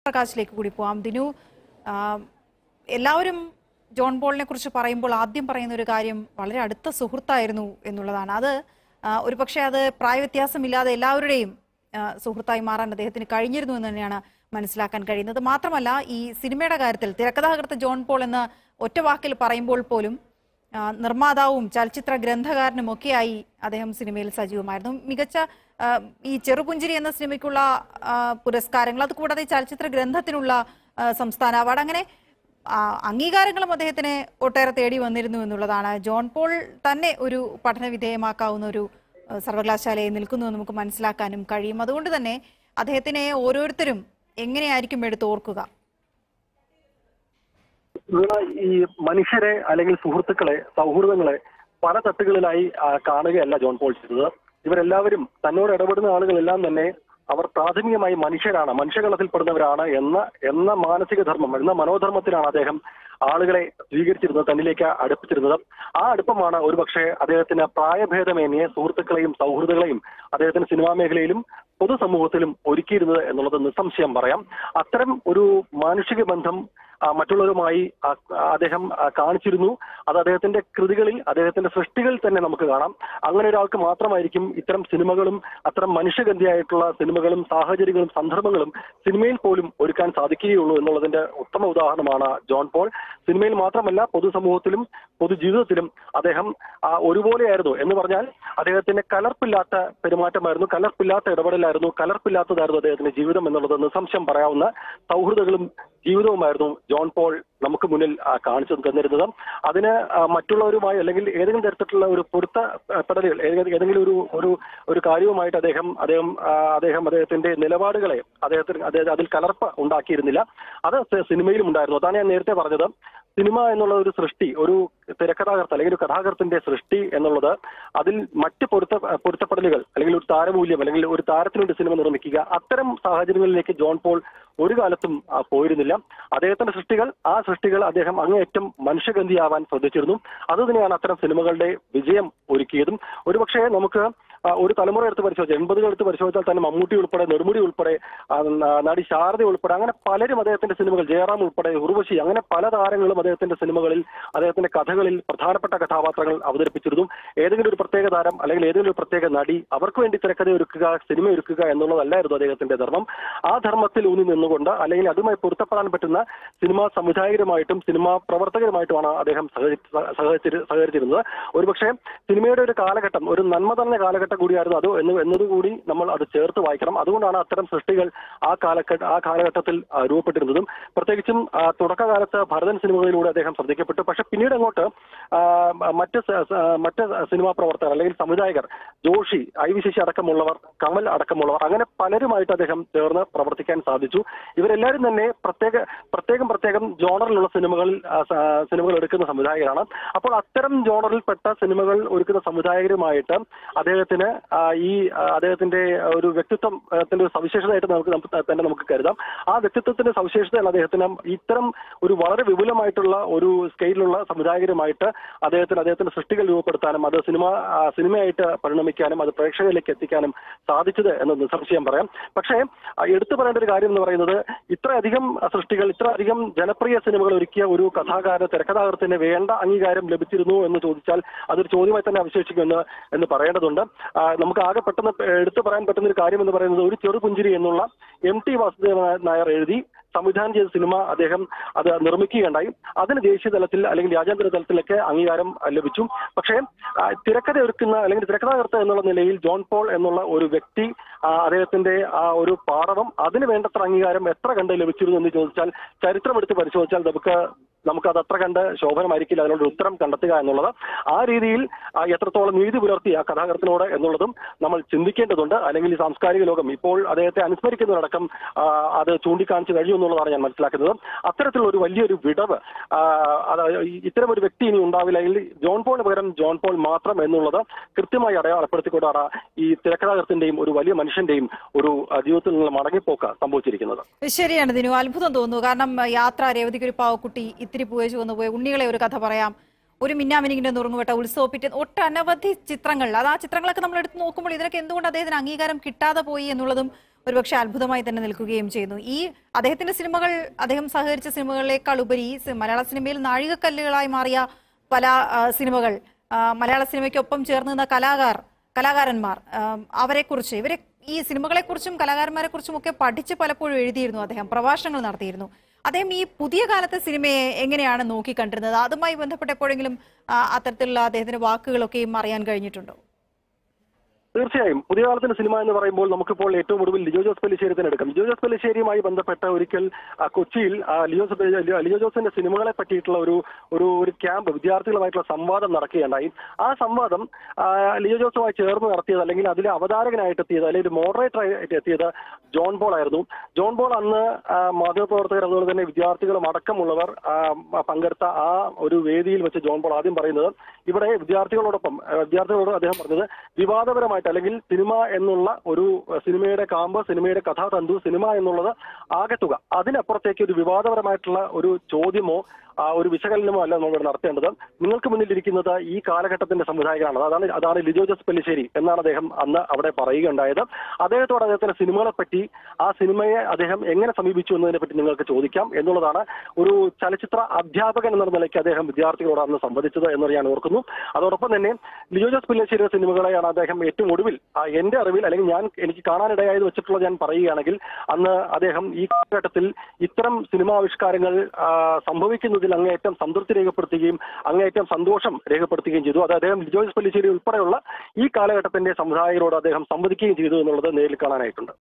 പ്രകാശിലേക്ക് കൂടി പോവാം ദിനു ആ, എല്ലാവരും ജോൺ പോളിനെ കുറിച്ച് പറയുമ്പോൾ ആദ്യം പറയുന്ന ഒരു കാര്യം വളരെ അടുത്ത സുഹൃത്തായിരുന്നു എന്നുള്ളതാണ് അത് ആ, ഒരുപക്ഷെ അത് പ്രായവ്യത്യാസമില്ലാതെ എല്ലാവരുടെയും ആ, സുഹൃത്തായി മാറാൻ അദ്ദേഹത്തിന് കഴിഞ്ഞിരുന്നു എന്ന് തന്നെയാണ് മനസ്സിലാക്കാൻ കഴിയുന്നത് മാത്രമല്ല ഈ സിനിമയുടെ കാര്യത്തിൽ തിരക്കഥാകൃത്ത് ജോൺ പോൾ എന്ന ഒറ്റ വാക്കിൽ പറയുമ്പോൾ പോലും ആ, നിർമ്മാതാവും ചലച്ചിത്ര ഗ്രന്ഥകാരനും ഒക്കെയായി അദ്ദേഹം സിനിമയിൽ സജീവമായിരുന്നു മികച്ച ആ, ഈ ചെറുപുഞ്ചിരി എന്ന സിനിമയ്ക്കുള്ള ആ, പുരസ്കാരങ്ങൾ അതുകൂടാതെ ഈ ചലച്ചിത്ര ഗ്രന്ഥത്തിനുള്ള ആ, സംസ്ഥാന അവാർഡ് അങ്ങനെ ആ, അംഗീകാരങ്ങളും അദ്ദേഹത്തിന് ഒട്ടേറെ തേടി വന്നിരുന്നു എന്നുള്ളതാണ് ജോൺ പോൾ തന്നെ ഒരു പഠന വിധേയമാക്കാവുന്ന ഒരു ആ, സർവകലാശാലയെ നിൽക്കുന്നു എന്ന് നമുക്ക് മനസ്സിലാക്കാനും കഴിയും അതുകൊണ്ട് തന്നെ അദ്ദേഹത്തിനെ ഓരോരുത്തരും എങ്ങനെയായിരിക്കും എടുത്ത് ഓർക്കുക ഇവിടെ ഈ മനുഷ്യരെ അല്ലെങ്കിൽ സുഹൃത്തുക്കളെ സൗഹൃദങ്ങളെ പല തട്ടുകളിലായി ആ, കാണുകയല്ല ജോൺ പോൾ ചെയ്തത് ഇവരെല്ലാവരും തന്നോട് ഇടപെടുന്ന ആളുകളെല്ലാം തന്നെ അവർ പ്രാഥമികമായി മനുഷ്യരാണ് മനുഷ്യകളത്തിൽപ്പെടുന്നവരാണ് എന്ന എന്ന മാനസിക ധർമ്മം എന്ന മനോധർമ്മത്തിലാണ് അദ്ദേഹം ആളുകളെ സ്വീകരിച്ചിരുന്നത് തന്നിലേക്ക് അടുപ്പിച്ചിരുന്നത് ആ അടുപ്പമാണ് ഒരുപക്ഷെ അദ്ദേഹത്തിന് പ്രായഭേദമേന്യെ സുഹൃത്തുക്കളെയും സൗഹൃദങ്ങളെയും അദ്ദേഹത്തിന് സിനിമാ മേഖലയിലും പൊതുസമൂഹത്തിലും ഒരുക്കിയിരുന്നത് എന്നുള്ളത് നിസ്സംശയം പറയാം അത്തരം ഒരു മാനുഷിക ബന്ധം ആ, മറ്റുള്ളവരുമായി ആ, ആ, അദ്ദേഹം ആ, കാണിച്ചിരുന്നു അത് അദ്ദേഹത്തിന്റെ കൃതികളിൽ അദ്ദേഹത്തിന്റെ സൃഷ്ടികളിൽ തന്നെ നമുക്ക് കാണാം അങ്ങനെ ഒരാൾക്ക് മാത്രമായിരിക്കും ഇത്തരം സിനിമകളും അത്തരം മനുഷ്യഗന്ധിയായിട്ടുള്ള സിനിമകളും സാഹചര്യങ്ങളും സന്ദർഭങ്ങളും സിനിമയിൽ പോലും ഒരുക്കാൻ സാധിക്കുകയുള്ളൂ എന്നുള്ളതിന്റെ ഉത്തമ ഉദാഹരണമാണ് ജോൺ പോൾ സിനിമയിൽ മാത്രമല്ല പൊതുസമൂഹത്തിലും പൊതുജീവിതത്തിലും അദ്ദേഹം ആ, ഒരുപോലെയായിരുന്നു എന്ന് പറഞ്ഞാൽ അദ്ദേഹത്തിന്റെ കലർപ്പില്ലാത്ത പെരുമാറ്റമായിരുന്നു കലർപ്പില്ലാത്ത ഇടപെടലായിരുന്നു കലർപ്പില്ലാത്തതായിരുന്നു അദ്ദേഹത്തിന്റെ ജീവിതം എന്നുള്ളത് നിസ്സംശയം പറയാവുന്ന സൗഹൃദങ്ങളും ജീവിതവുമായിരുന്നു ജോൺ പോൾ നമുക്ക് മുന്നിൽ ആ, കാണിച്ചു തന്നിരുന്നത് അതിന് ആ, മറ്റുള്ളവരുമായി അല്ലെങ്കിൽ ഏതെങ്കിലും തരത്തിലുള്ള ഒരു പൊരുത്തപ്പെടലുകൾ ഏതെ- ഏതെങ്കിലും ഒരു ഒരു ഒരു കാര്യവുമായിട്ട് അദ്ദേഹം അദ്ദേഹം ആ, അദ്ദേഹം അദ്ദേഹത്തിന്റെ നിലപാടുകളെ അദ്ദേഹത്തിന് അദ്ദേഹം അതിൽ കലർപ്പ് ഉണ്ടാക്കിയിരുന്നില്ല അത് സ- സിനിമയിലും ഉണ്ടായിരുന്നു അതാണ് ഞാൻ നേരത്തെ പറഞ്ഞത് സിനിമ എന്നുള്ള ഒരു സൃഷ്ടി ഒരു തിരക്കഥാകൃത്ത് അല്ലെങ്കിൽ ഒരു കഥാകൃത്തിന്റെ സൃഷ്ടി എന്നുള്ളത് അതിൽ മറ്റ് പൊരുത്ത പൊരുത്തപ്പെടലുകൾ അല്ലെങ്കിൽ ഒരു താരമൂല്യം അല്ലെങ്കിൽ ഒരു താരത്തിന് വേണ്ടി സിനിമ നിർമ്മിക്കുക അത്തരം സാഹചര്യങ്ങളിലേക്ക് ജോൺ പോൾ ഒരു കാലത്തും ആ, പോയിരുന്നില്ല അദ്ദേഹത്തിന്റെ സൃഷ്ടികൾ ആ സൃഷ്ടികൾ അദ്ദേഹം അങ്ങേയറ്റം മനുഷ്യഗന്ധിയാവാൻ ശ്രദ്ധിച്ചിരുന്നു അത് തന്നെയാണ് അത്തരം സിനിമകളുടെ വിജയം ഒരുക്കിയതും ഒരുപക്ഷെ നമുക്ക് ആ, ഒരു തലമുറ എടുത്ത് പരിശോധിച്ചാൽ എൺപതുകൾ എടുത്ത് പരിശോധിച്ചാൽ തന്നെ മമ്മൂട്ടി ഉൾപ്പെടെ നെടുമുടി ഉൾപ്പെടെ ആ, ന- നടി ശാരദ ഉൾപ്പെടെ അങ്ങനെ പലരും അദ്ദേഹത്തിന്റെ സിനിമകൾ ജയറാം ഉൾപ്പെടെ ഉർവശി അങ്ങനെ പല താരങ്ങളും അദ്ദേഹത്തിന്റെ സിനിമകളിൽ അദ്ദേഹത്തിന്റെ കഥകളിൽ പ്രധാനപ്പെട്ട കഥാപാത്രങ്ങൾ അവതരിപ്പിച്ചിരുന്നു ഏതെങ്കിലും ഒരു പ്രത്യേക താരം അല്ലെങ്കിൽ ഏതെങ്കിലും ഒരു പ്രത്യേക നടി അവർക്ക് വേണ്ടി തിരക്കഥ ഒരുക്കുക സിനിമ ഒരുക്കുക എന്നുള്ളതല്ലായിരുന്നു അദ്ദേഹത്തിന്റെ ധർമ്മം ആ ധർമ്മത്തിൽ ഊന്നി നിന്നുകൊണ്ട് അല്ലെങ്കിൽ അതുമായി പൊരുത്തപ്പെടാൻ പറ്റുന്ന സിനിമാ സംവിധായകരുമായിട്ടും സിനിമാ പ്രവർത്തകരുമായിട്ടുമാണ് അദ്ദേഹം സഹകരി- സഹകരിച്ചിരു- സഹകരിച്ചിരുന്നത് ഒരുപക്ഷെ സിനിമയുടെ ഒരു കാലഘട്ടം ഒരു നന്മ തന്നെ കാലഘട്ടം കൂടിയായിരുന്നു അത് എന്ന് എന്നതുകൂടി നമ്മൾ അത് ചേർത്ത് വായിക്കണം അതുകൊണ്ടാണ് അത്തരം സൃഷ്ടികൾ ആ കാലഘട്ട ആ കാലഘട്ടത്തിൽ ആ, രൂപപ്പെട്ടിരുന്നതും പ്രത്യേകിച്ചും ആ, തുടക്കകാലത്ത് ഭരതൻ സിനിമകളിലൂടെ അദ്ദേഹം ശ്രദ്ധിക്കപ്പെട്ടു പക്ഷെ പിന്നീട് അങ്ങോട്ട് ആ, മറ്റ് സ- സ- മറ്റ് സിനിമാ പ്രവർത്തകർ അല്ലെങ്കിൽ സംവിധായകർ ജോഷി ഐ വി ശശി അടക്കമുള്ളവർ കമൽ അടക്കമുള്ളവർ അങ്ങനെ പലരുമായിട്ട് അദ്ദേഹം ചേർന്ന് പ്രവർത്തിക്കാൻ സാധിച്ചു ഇവരെല്ലാവരും തന്നെ പ്രത്യേക പ്രത്യേകം പ്രത്യേകം ജോണറിലുള്ള സിനിമകളിൽ ആ, സ- സിനിമകൾ എടുക്കുന്ന സംവിധായകരാണ് അപ്പോൾ അത്തരം ജോണറിൽപ്പെട്ട സിനിമകൾ ഒരുക്കുന്ന സംവിധായകരുമായിട്ട് അദ്ദേഹത്തിന് ആ, ഈ ആ, അദ്ദേഹത്തിന്റെ ഒരു വ്യക്തിത്വത്തിന്റെ ഒരു സവിശേഷതയായിട്ട് നമുക്ക് നമുക്ക് തന്നെ നമുക്ക് കരുതാം ആ വ്യക്തിത്വത്തിന്റെ സവിശേഷതയാണ് അദ്ദേഹത്തിന് ഇത്തരം ഒരു വളരെ വിപുലമായിട്ടുള്ള ഒരു സ്കെയിലുള്ള സംവിധായകരുമായിട്ട് അദ്ദേഹത്തിന് അദ്ദേഹത്തിന്റെ സൃഷ്ടികൾ രൂപപ്പെടുത്താനും അത് സിനിമ ആ, സിനിമയായിട്ട് പരിണമിക്കാനും അത് പ്രേക്ഷകരിലേക്ക് എത്തിക്കാനും സാധിച്ചത് എന്ന് നിസ്സംശയം പറയാം പക്ഷേ ആ, എടുത്തു പറയേണ്ട ഒരു കാര്യം എന്ന് പറയുന്നത് ഇത്രയധികം സൃഷ്ടികൾ ഇത്രയധികം ജനപ്രിയ സിനിമകൾ ഒരുക്കിയ ഒരു കഥാകാരന് തിരക്കഥാകൃത്തിന് വേണ്ട അംഗീകാരം ലഭിച്ചിരുന്നു എന്ന് ചോദിച്ചാൽ അതൊരു ചോദ്യമായി തന്നെ അവശേഷിക്കുമെന്ന് എന്ന് പറയേണ്ടതുണ്ട് ആ, നമുക്ക് ആകെ പെട്ടെന്ന് എടുത്തു പറയാൻ പറ്റുന്ന ഒരു കാര്യം എന്ന് പറയുന്നത് ഒരു ചെറുപുഞ്ചിരി എന്നുള്ള എം ടി വാസുദേവ നായർ എഴുതി സംവിധാനം ചെയ്ത സിനിമ അദ്ദേഹം അത് നിർമ്മിക്കുകയുണ്ടായി അതിന് ദേശീയ തലത്തിൽ അല്ലെങ്കിൽ രാജ്യാന്തര തലത്തിലൊക്കെ അംഗീകാരം ആ, ലഭിച്ചു പക്ഷേ ആ, തിരക്കഥ ഒരുക്കുന്ന അല്ലെങ്കിൽ തിരക്കഥാകൃത്ത് എന്നുള്ള നിലയിൽ ജോൺ പോൾ എന്നുള്ള ഒരു വ്യക്തി ആ, അദ്ദേഹത്തിന്റെ ആ ഒരു പാടവം അതിന് വേണ്ടത്ര അംഗീകാരം എത്ര കണ്ട് ലഭിച്ചിരുന്നു എന്ന് ചോദിച്ചാൽ ചരിത്രം എടുത്ത് പരിശോധിച്ചാൽ നമുക്ക് നമുക്ക് അത് അത്ര കണ്ട് ശോഭനമായിരിക്കില്ല അതിനുള്ള ഉത്തരം കണ്ടെത്തുക എന്നുള്ളത് ആ രീതിയിൽ ആ, എത്രത്തോളം നീതി പുലർത്തി ആ കഥാകൃത്തിനോട് എന്നുള്ളതും നമ്മൾ ചിന്തിക്കേണ്ടതുണ്ട് അല്ലെങ്കിൽ ഈ സാംസ്കാരിക ലോകം ഇപ്പോൾ അദ്ദേഹത്തെ അനുസ്മരിക്കുന്നതടക്കം ആ, അത് ചൂണ്ടിക്കാണിച്ചു കഴിഞ്ഞു എന്നുള്ളതാണ് ഞാൻ മനസ്സിലാക്കുന്നത് അത്തരത്തിലുള്ള ഒരു വലിയൊരു വിടവ് ആ, അത് ഈ- ഇത്തരം ഒരു വ്യക്തി ഇനി ഉണ്ടാവില്ല അല്ലെങ്കിൽ ജോൺ പോളിന് പകരം ജോൺ പോൾ മാത്രം എന്നുള്ളത് കൃത്യമായി അടയാളപ്പെടുത്തിക്കൊണ്ടാണ് ഈ തിരക്കഥാകൃത്തിന്റെയും ഒരു വലിയ മനുഷ്യന്റെയും ഒരു ആ, ജീവിതത്തിൽ നിന്നുള്ള മടങ്ങിപ്പോക്ക് സംഭവിച്ചിരിക്കുന്നത് ശരിയാണ് ദിനു അത്ഭുതം തോന്നുന്നു കാരണം യാത്ര രേവതിക്ക് ഒരു പാവക്കുട്ടി ഇത്തിരി പൂവ ചുവന്നു പോയ ഉണ്ണികളെ ഒരു കഥ പറയാം ഒരു മിന്നാമിനിങ്ങിന്റെ നുറുങ്ങുവെട്ട ഉത്സവപ്പിറ്റ് ഒട്ടനവധി ചിത്രങ്ങൾ അത് ആ ചിത്രങ്ങളൊക്കെ നമ്മൾ എടുത്ത് നോക്കുമ്പോൾ ഇതിനൊക്കെ എന്തുകൊണ്ട് അദ്ദേഹത്തിന് അംഗീകാരം കിട്ടാതെ പോയി എന്നുള്ളതും ഒരുപക്ഷെ അത്ഭുതമായി തന്നെ നിൽക്കുകയും ചെയ്യുന്നു ഈ അദ്ദേഹത്തിന്റെ സിനിമകൾ അദ്ദേഹം സഹകരിച്ച സിനിമകളിലേക്കാൾ ഉപരി സി- മലയാള സിനിമയിൽ നാഴികക്കല്ലുകളായി മാറിയ പല ആ, സിനിമകൾ ആ, മലയാള സിനിമയ്ക്കൊപ്പം ചേർന്ന് നിന്ന കലാകാർ കലാകാരന്മാർ അവരെ കുറിച്ച് ഇവരെ ഈ സിനിമകളെ കുറിച്ചും കലാകാരന്മാരെ കുറിച്ചും ഒക്കെ പഠിച്ച് പലപ്പോഴും എഴുതിയിരുന്നു അദ്ദേഹം പ്രഭാഷണങ്ങൾ നടത്തിയിരുന്നു അദ്ദേഹം ഈ പുതിയ കാലത്തെ സിനിമയെ എങ്ങനെയാണ് നോക്കിക്കണ്ടിരുന്നത് അതുമായി ബന്ധപ്പെട്ട് എപ്പോഴെങ്കിലും ആ, അത്തരത്തിലുള്ള അദ്ദേഹത്തിന്റെ വാക്കുകളൊക്കെയും അറിയാൻ കഴിഞ്ഞിട്ടുണ്ടോ തീർച്ചയായും പുതിയ കാലത്തിന്റെ സിനിമ എന്ന് പറയുമ്പോൾ നമുക്കിപ്പോൾ ഏറ്റവും ഒടുവിൽ ലിജോ ജോസ് പെല്ലിശ്ശേരി തന്നെ എടുക്കാം ലിജോ ജോസ് പെല്ലിശ്ശേരിയുമായി ബന്ധപ്പെട്ട ഒരിക്കൽ ആ, കൊച്ചിയിൽ ആ, ലിജോ ജോസ് പെല്ലി- ലിജോ ജോസിന്റെ സിനിമകളെ പറ്റിയിട്ടുള്ള ഒരു ഒരു ഒരു ക്യാമ്പ് വിദ്യാർത്ഥികളുമായിട്ടുള്ള സംവാദം നടക്കുകയുണ്ടായി ആ സംവാദം ആ, ലിജോ ജോസുമായി ചേർന്ന് നടത്തിയത് അല്ലെങ്കിൽ അതിലെ അവതാരകനായിട്ട് എത്തിയത് അല്ലെങ്കിൽ ഒരു മോഡറേറ്റർ ആയിട്ട് എത്തിയത് ജോൺ ബോൾ ആയിരുന്നു ജോൺ ബോൾ അന്ന് ആ, മാധ്യമപ്രവർത്തകർ അതുപോലെ തന്നെ വിദ്യാർത്ഥികളും അടക്കമുള്ളവർ ആ, പങ്കെടുത്ത ആ ഒരു വേദിയിൽ വെച്ച് ജോൺ ബോൾ ആദ്യം പറയുന്നത് ഇവിടെ വിദ്യാർത്ഥികളോടൊപ്പം ആ, വിദ്യാർത്ഥികളോട് അദ്ദേഹം പറഞ്ഞത് വിവാദപരമായിട്ട് അല്ലെങ്കിൽ സിനിമ എന്നുള്ള ഒരു ആ, സിനിമയുടെ കാമ്പ് സിനിമയുടെ കഥാതന്തു സിനിമ എന്നുള്ളത് ആകെത്തുക അതിനപ്പുറത്തേക്ക് ഒരു വിവാദപരമായിട്ടുള്ള ഒരു ചോദ്യമോ ആ ഒരു വിശകലനമോ അല്ല നമ്മൾ ഇവിടെ നടത്തേണ്ടത് നിങ്ങൾക്ക് മുന്നിലിരിക്കുന്നത് ഈ കാലഘട്ടത്തിന്റെ സംവിധായകനാണ് അതാണ് അതാണ് ലിജോ ജോസ് പെല്ലിശ്ശേരി എന്നാണ് അദ്ദേഹം അന്ന് അവിടെ പറയുകയുണ്ടായത് അദ്ദേഹത്തോട് അദ്ദേഹത്തിന്റെ സിനിമകളെ പറ്റി ആ സിനിമയെ അദ്ദേഹം എങ്ങനെ സമീപിച്ചു എന്നതിനെ പറ്റി നിങ്ങൾക്ക് ചോദിക്കാം എന്നുള്ളതാണ് ഒരു ചലച്ചിത്ര അധ്യാപകൻ എന്ന നിലയ്ക്ക് അദ്ദേഹം വിദ്യാർത്ഥികളോട് അന്ന് സംവദിച്ചത് എന്ന് ഞാൻ ഓർക്കുന്നു അതോടൊപ്പം തന്നെ ലിജോ ജോസ് പെല്ലിശ്ശേരിയുടെ സിനിമകളെയാണ് അദ്ദേഹം ഏറ്റവും ഒടുവിൽ ആ, എന്റെ അറിവിൽ അല്ലെങ്കിൽ ഞാൻ എനിക്ക് കാണാനിടയായത് വെച്ചിട്ടുള്ളത് ഞാൻ പറയുകയാണെങ്കിൽ അന്ന് അദ്ദേഹം ഈ കാലഘട്ടത്തിൽ ഇത്തരം സിനിമാവിഷ്കാരങ്ങൾ ആ, സംഭവിക്കുന്നതിൽ അങ്ങേയറ്റം സംതൃപ്തി രേഖപ്പെടുത്തുകയും അങ്ങേയറ്റം സന്തോഷം രേഖപ്പെടുത്തുകയും ചെയ്തു അത് അദ്ദേഹം ലിജോയ്സ് പല്ലിശ്ശേരി ഉൾപ്പെടെയുള്ള ഈ കാലഘട്ടത്തിന്റെ സംവിധായകരോട് അദ്ദേഹം സംവദിക്കുകയും ചെയ്തു എന്നുള്ളത് നേരിൽ കാണാനായിട്ടുണ്ട്